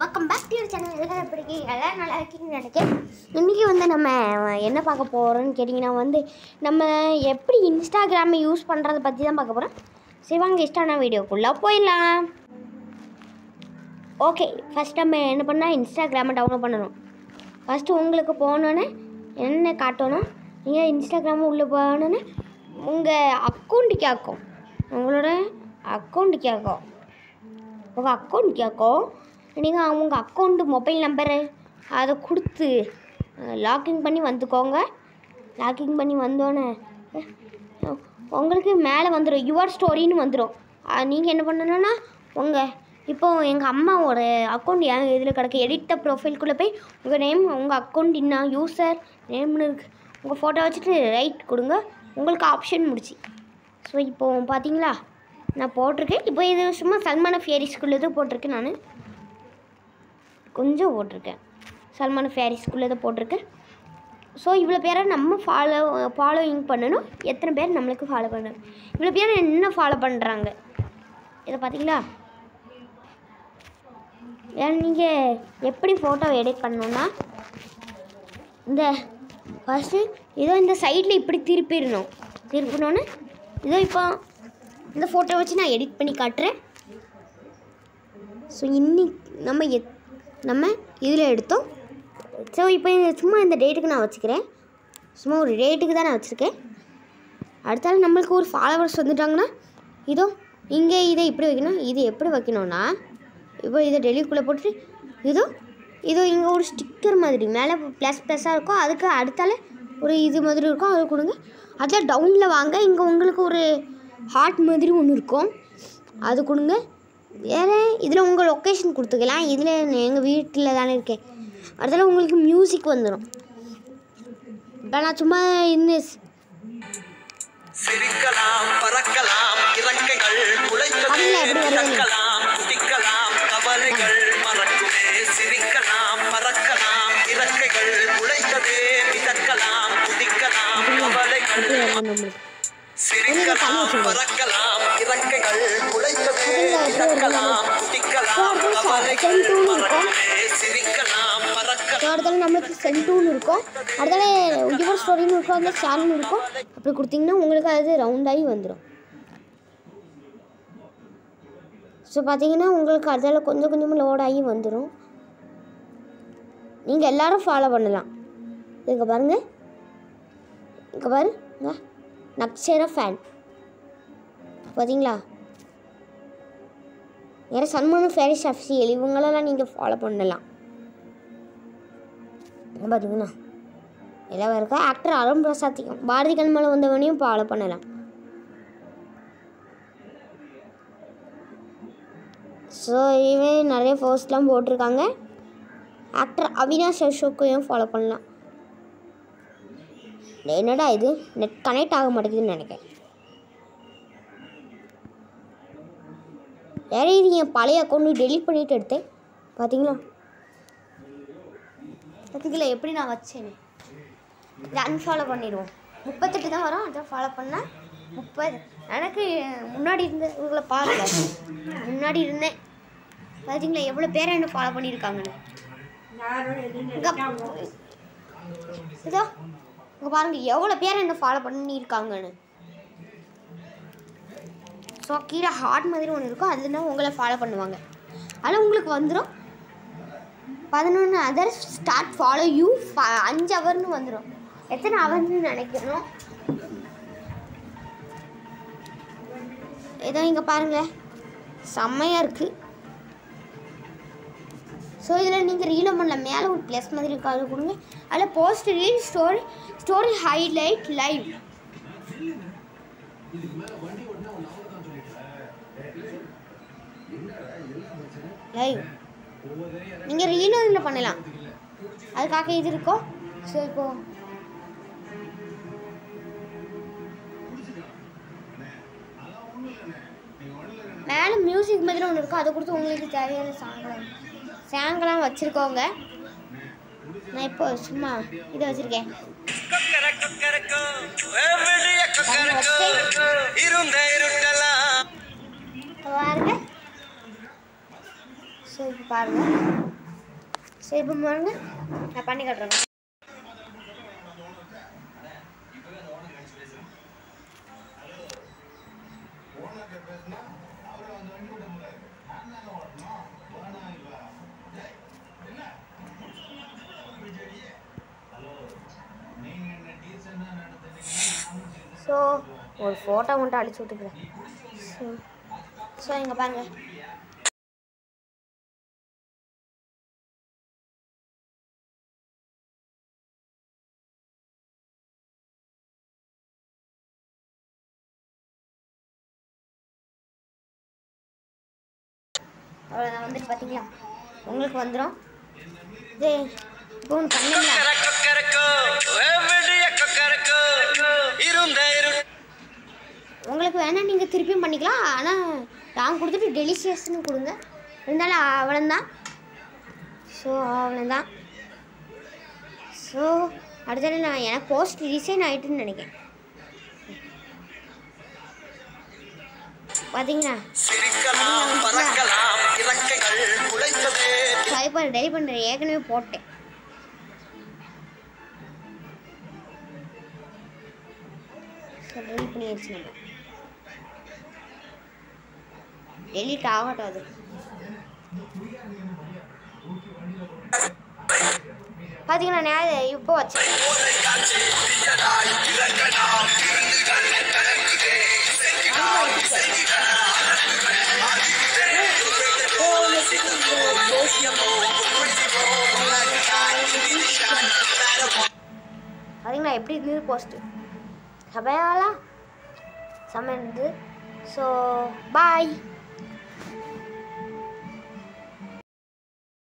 Welcome back to channel எல்லாரும் எப்படி இருக்கீங்க எல்லாம் நல்லா இருக்கீங்கன்னு நினைக்கிறேன் இன்றைக்கி வந்து நம்ம என்ன பார்க்க போகிறோம்னு கேட்டிங்கன்னா வந்து நம்ம எப்படி இன்ஸ்டாகிராமை யூஸ் பண்ணுறதை பற்றி தான் பார்க்க போகிறோம் சரி வாங்க இஷ்டான வீடியோக்குள்ளே போயிடலாம் ஓகே ஃபஸ்ட் நம்ம என்ன பண்ணால் இன்ஸ்டாகிராமை டவுன்லோட் பண்ணணும் ஃபஸ்ட்டு உங்களுக்கு போனோன்னே என்ன காட்டணும் நீங்கள் இன்ஸ்டாகிராம் உள்ளே போனோன்னே உங்கள் அக்கௌண்ட்டு கேட்கும் உங்களோட அக்கௌண்ட்டு கேட்கும் உங்கள் அக்கௌண்ட் கேட்கும் நீங்கள் அவங்க அக்கௌண்ட்டு மொபைல் நம்பரு அதை கொடுத்து லாகின் பண்ணி வந்துக்கோங்க லாகின் பண்ணி வந்தோன்னே அஹ், உங்களுக்கு மேலே வந்துடும் யுவர் ஸ்டோரின்னு வந்துடும் நீங்கள் என்ன பண்ணணும்னா உங்கள் இப்போ எங்கள் அம்மாவோட அக்கௌண்ட் என் இதில் கிடக்கு எடிட்ட ப்ரொஃபைல்குள்ளே போய் உங்கள் நேம் உங்கள் அக்கௌண்ட் என்ன யூசர் நேம்னு இருக்கு உங்கள் ஃபோட்டோ வச்சுட்டு ரைட் கொடுங்க உங்களுக்கு ஆப்ஷன் முடிச்சு ஸோ இப்போ பார்த்தீங்களா நான் போட்டிருக்கேன் இப்போ இது சும்மா சல்மான ஃபேரிஸ்குள்ளது போட்டிருக்கேன் நான் கொஞ்சம் போட்டிருக்கேன் சல்மான ஃபேரிஸ்குள்ளதை போட்டிருக்கேன் ஸோ இவ்வளோ பேரை நம்ம ஃபாலோ ஃபாலோயிங் பண்ணணும் எத்தனை பேர் நம்மளுக்கு ஃபாலோ பண்ணணும் இவ்வளோ பேர் என்ன ஃபாலோ பண்ணுறாங்க இதை பார்த்தீங்களா ஏன்னா நீங்கள் எப்படி ஃபோட்டோ எடிட் பண்ணணுன்னா இந்த ஃபஸ்ட்டு இதோ இந்த சைடில் இப்படி திருப்பிடணும் திருப்பினோன்னு இதோ இப்போ இந்த ஃபோட்டோ வச்சு நான் எடிட் பண்ணி காட்டுறேன் ஸோ இன்னைக்கு நம்ம எத் நம்ம இதில் எடுத்தோம் ஸோ இப்போ இந்த சும்மா இந்த டேட்டுக்கு நான் வச்சுக்கிறேன் சும்மா ஒரு டேட்டுக்கு தான் நான் வச்சுருக்கேன் அடுத்தால நம்மளுக்கு ஒரு ஃபாலோவர்ஸ் வந்துட்டாங்கன்னா இதோ இங்கே இதை இப்படி வைக்கணும் இது எப்படி வைக்கணும்னா இப்போ இதை டெலிக்குள்ளே போட்டு இதோ இதோ இங்கே ஒரு ஸ்டிக்கர் மாதிரி மேலே ப்ளஸ் ப்ளஸ்ஸாக இருக்கும் அதுக்கு அடுத்தால ஒரு இது மாதிரி இருக்கும் அது கொடுங்க அதில் டவுனில் வாங்க இங்கே உங்களுக்கு ஒரு ஹார்ட் மாதிரி ஒன்று இருக்கும் அது கொடுங்க வேறு இதில் உங்கள் லொக்கேஷன் கொடுத்துக்கலாம் இதில் எங்கள் வீட்டில் தானே இருக்கேன் அதில் உங்களுக்கு மியூசிக் வந்துடும் இப்போ நான் சும்மா இந்த சிரிக்கலாம் பறக்கலாம் இறக்கைகள் குலைத்தது அதுல எப்படி வருது? மிதக்கலாம் குதிக்கலாம் கவலைகள் மறக்குமே சிரிக்கலாம் பறக்கலாம் இறக்கைகள் குலைத்தது மிதக்கலாம் குதிக்கலாம் கவலைகள் அப்படி வரும் நம்மளுக்கு சிரிக்கலாம் பறக்கலாம் இறக்கைகள் குலைத்தது அதுல எப்படி மிதக்கலாம் வருது? குதிக்கலாம் So, அது கவலைகள் செந்தூள் இருக்கும். மறக்குமே சிரிக்கலாம் பறக்கலாம் ஸோ அடுத்தால நம்மளுக்கு சென்டூன்னு இருக்கும் அடுத்தால யுவர் ஸ்டோரின்னு இருக்கும் அந்த ஷேர்னு இருக்கும் அப்படி கொடுத்தீங்கன்னா உங்களுக்கு அது ரவுண்டாகி வந்துடும் ஸோ பார்த்தீங்கன்னா உங்களுக்கு அதில் கொஞ்சம் கொஞ்சமாக லோட் ஆகி வந்துடும் நீங்கள் எல்லாரும் ஃபாலோ பண்ணலாம் இங்கே பாருங்க இங்கே பாரு இங்க நக்ஷர ஃபேன் பார்த்தீங்களா வேறு சன்மான ஃபேரிஸ் அஃபிஷியல் இவங்களெல்லாம் நீங்கள் ஃபாலோ பண்ணலாம் இங்க பார்த்தீங்கன்னா எல்லாம் இருக்கா ஆக்டர் அருண் பிரசாத்திக்கும் பாரதி கண்மலை வந்தவனையும் ஃபாலோ பண்ணலாம் ஸோ இவன் நிறைய போஸ்ட்லாம் போட்டிருக்காங்க ஆக்டர் அவினாஷ் அசோக்கையும் ஃபாலோ பண்ணலாம் டேய், என்னடா இது நெட் கனெக்ட் ஆக மாட்டேங்குதுன்னு நினைக்கிறேன் வேற இது என் பழைய அக்கௌண்ட் டெலீட் பண்ணிட்டு எடுத்தேன் பார்த்தீங்களா பார்த்தீங்களா எப்படி நான் வச்சேன்னு இதை அன்ஃபாலோ பண்ணிடுவோம் முப்பத்தெட்டு தான் வரும் அதை ஃபாலோ பண்ணால் முப்பது எனக்கு முன்னாடி இருந்த இவங்களை பார்க்கல முன்னாடி இருந்தேன் பார்த்தீங்களா எவ்வளோ பேரை என்ன ஃபாலோ பண்ணியிருக்காங்கன்னு இங்க- இதோ இங்கே பாருங்க எவ்வளோ பேர் என்ன ஃபாலோ பண்ணியிருக்காங்கன்னு ஸோ கீழே ஹார்ட் மாதிரி ஒன்று இருக்கும் அதுனா உங்களை ஃபாலோ பண்ணுவாங்க அதில் உங்களுக்கு வந்துடும் பதினொன்று அதர் ஸ்டார்ட் ஃபாலோ யூ அஞ்சு ஹவர்னு வந்துடும் எத்தனை ஹவர்னு நினைக்கணும் ஏதோ இங்கே பாருங்கள் செம்மையாக இருக்குது ஸோ இதில் நீங்கள் ரீலும் பண்ணல மேலே ஒரு ப்ளஸ் மாதிரி இருக்கு அது கொடுங்க அதில் post reel story story highlight live live நீங்கள் ரீலும் இதில் பண்ணலாம் அதுக்காக இது இருக்கும் ஸோ இப்போ மேலே மியூசிக் மாதிரி ஒன்று இருக்கும் அதை கொடுத்து உங்களுக்கு தேவையான சாங்கெலாம் சாங்கெலாம் வச்சுருக்கோங்க நான் இப்போ சும்மா இதை வச்சுருக்கேன் கொக்கர கொக்கரக்கோ, ஏ விடிய கொக்கரக்கோ, இருந்த இருட்டலாம் பாருங்க ஸோ இப்போ பாருங்கள் சரி இப்போ பாருங்க நான் பண்ணி காட்டுறேன் ஸோ ஒரு ஃபோட்டோ மட்டும் அடிச்சு விட்டுக்கிறேன் ஸோ ஸோ இங்கே பாருங்க அவ்வளோதான் வந்துட்டு பார்த்தீங்களா உங்களுக்கு வந்துடும் இது இப்போ ஒன்று பண்ணீங்களா கொக்கரக்கோ விடிய கொக்கரக்கோ இருந்த இரு உங்களுக்கு வேணால் நீங்கள் திருப்பியும் பண்ணிக்கலாம் ஆனால் நான் கொடுத்துட்டு டெலிஷியஸ்னு கொடுங்க இருந்தாலும் அவ்வளோந்தான் ஸோ அவ்வளோதான் ஸோ அடுத்தது நான் எனக்கு போஸ்ட் டிசைன் ஆகிட்டுன்னு நினைக்கிறேன் பார்த்தீங்களா சிரிக்கலாம் பறக்கலாம் இறக்கைகள் குலைத்ததே டைப் பண்ண டெலிட் பண்ணுறேன் ஏற்கனவே போட்டேன் ஸோ டெலிட் பண்ணிடுச்சு நம்ம டெலிட் ஆகட்டும் அது பார்த்தீங்கன்னா நான் இப்போ வச்சேன் பார்த்தீங்களா எப்படி இருந்தது போஸ்ட்டு சபையாலா செம்ம இருந்தது ஸோ பாய்